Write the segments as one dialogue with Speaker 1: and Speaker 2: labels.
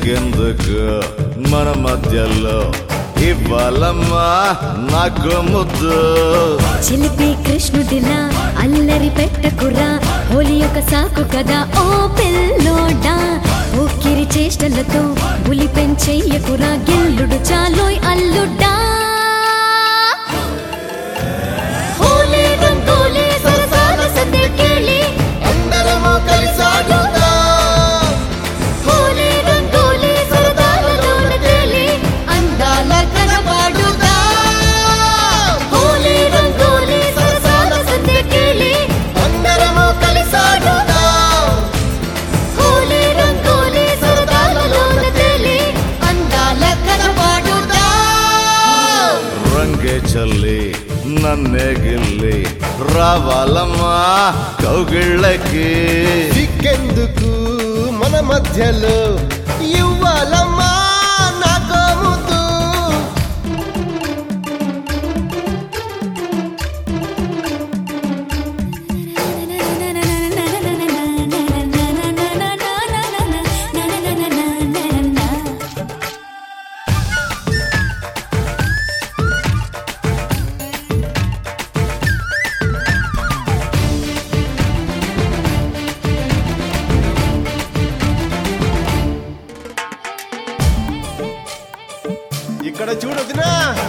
Speaker 1: సిగ్గెందుకు మన మధ్యలో ఇవ్వాలమ్మా నాకు ముద్దు
Speaker 2: చిలిపి కృష్ణుడిలా అల్లరి పెట్టకురా హోలీ ఒక సాకు కదా ఓ పిల్లోడా ఊకిరి చేష్టలతో పులి పెంచెయ్యకురా గెల్లుడు చాలోయ్ అల్లుడా హోలీ రంగోలీ సరసాల సందెకేళి
Speaker 3: అందరము కలిసి ఆడుదాం
Speaker 2: హోలీ రంగోలీ సరదాలలోన తేలి అందాల కనబాడుదా హోలీ రంగోలీ సరసాల సందెకేళి
Speaker 3: అందరము కలిసి ఆడుదాం
Speaker 2: హోలీ రంగోలీ సరదాలలోన తేలి అందాల కనబాడుదా
Speaker 1: రంగే చల్లి నన్నే గిల్లి రావాలమ్మా కౌగిళ్ళకి
Speaker 3: సిగ్గెందుకు మన మధ్యలో ఇవ్వాలమ్మా నాకు ముద్దు ఇక్కడ చూడొద్దునా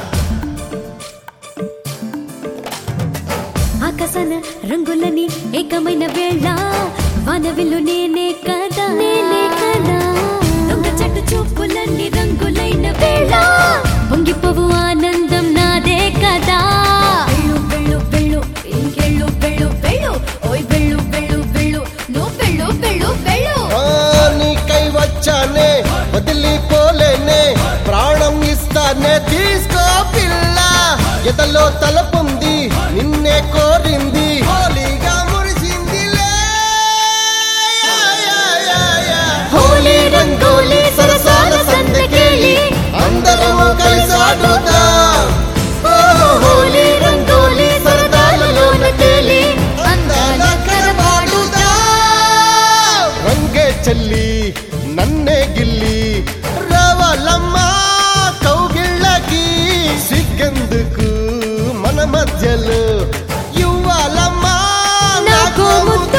Speaker 2: ఆకాశన రంగులని ఏకమైన వేళ వానవిల్లు నేనే కదా నేనే కదా దొంగ చెట్టు చూపులన్నీ రంగులైన వేళ పొంగిపోవు ఆనందం నాదే కదా వెళ్ళు వెళ్ళు వెళ్ళు ఇంకెళ్ళు వెళ్ళు వెళ్ళు ఓయ్ వెళ్ళు వెళ్ళు వెళ్ళు నువ్వు వెళ్ళు వెళ్ళు వెళ్ళు
Speaker 3: ఆ, నీకై వచ్చానే వదిలిపోలేనే ప్రాణం ఇస్తానే తీసుకో పిల్ల ఎదలో తలపుంది నిన్నే కోరింది హోలీగా మురిసిందిలే యా, యా, యా, యా.
Speaker 2: హోలీ రంగోలీ సరసాల సందకేళి
Speaker 3: అందరము కలిసి ఆడుదాం
Speaker 2: ఓ హోలీ రంగోలీ సరదాలలోన తేలి
Speaker 3: అందాల కనబాడుదాం. రంగే చెల్లి నన్నే గిల్లి రావాలమ్మా కౌగిళ్ళకి సిగ్గెందుకు మన మధ్యలో ఇవ్వాలమ్మా
Speaker 2: నాకు ముద్దు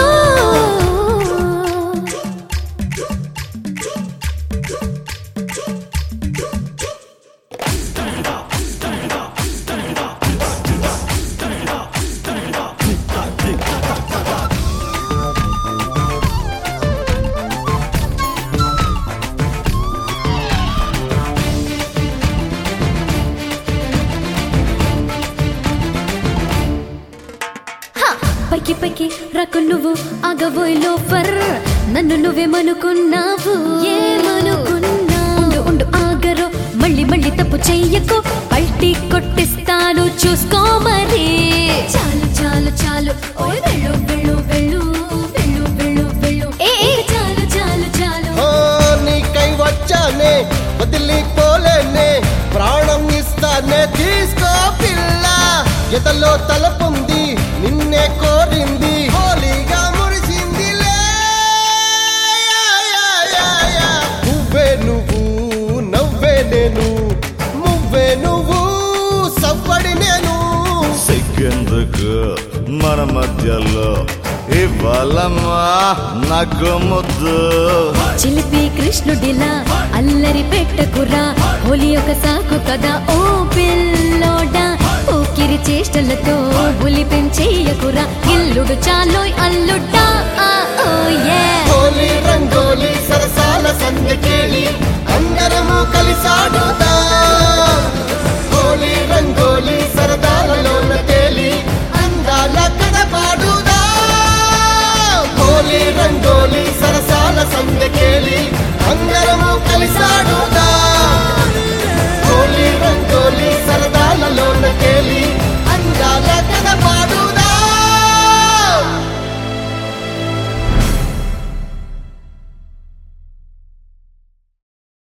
Speaker 2: హ! పైకి పైకి రకు నువ్వు ఆగబోయ్ లోఫర్ నన్ను నువ్వేమనుకున్నావు ఏమనుకున్నావు ఉండు ఉండు ఆగరు మళ్ళీ మళ్ళీ తప్పు చెయ్యకు పల్టీ కొట్టిస్తాను చూసుకో మరి చాలు చాలు చాలు ఓయ్ వెళ్ళు వెళ్ళు వెళ్ళు వెళ్ళు వెళ్ళు వెళ్ళు ఏ ఏ, చాలు చాలు చాలు
Speaker 3: ఓ, నీకై వచ్చానే వదిలిపోలేనే ప్రాణం ఇస్తానే తీసుకో పిల్ల ఎదలో తలపుంది నిన్నే కోరింది హోలీగా మురిసిందిలే యా, యా, యా, యా. నువ్వే నువ్వు నవ్వే నేను నువ్వే నువ్వు సవ్వడి నేను
Speaker 1: సిగ్గెందుకు మన మధ్యలో ఇవ్వాలమ్మా నాకు ముద్దు
Speaker 2: చిలిపి కృష్ణుడిలా అల్లరి పెట్టకురా హోలీ ఒక సాకు కదా ఓ పిల్లోడా ఊకిరి చేష్టలతో బులి పెంచేయకురా ఇల్లుడు చాలోయ్ అల్లుడా ఆ, ఓ యే
Speaker 3: హోలీ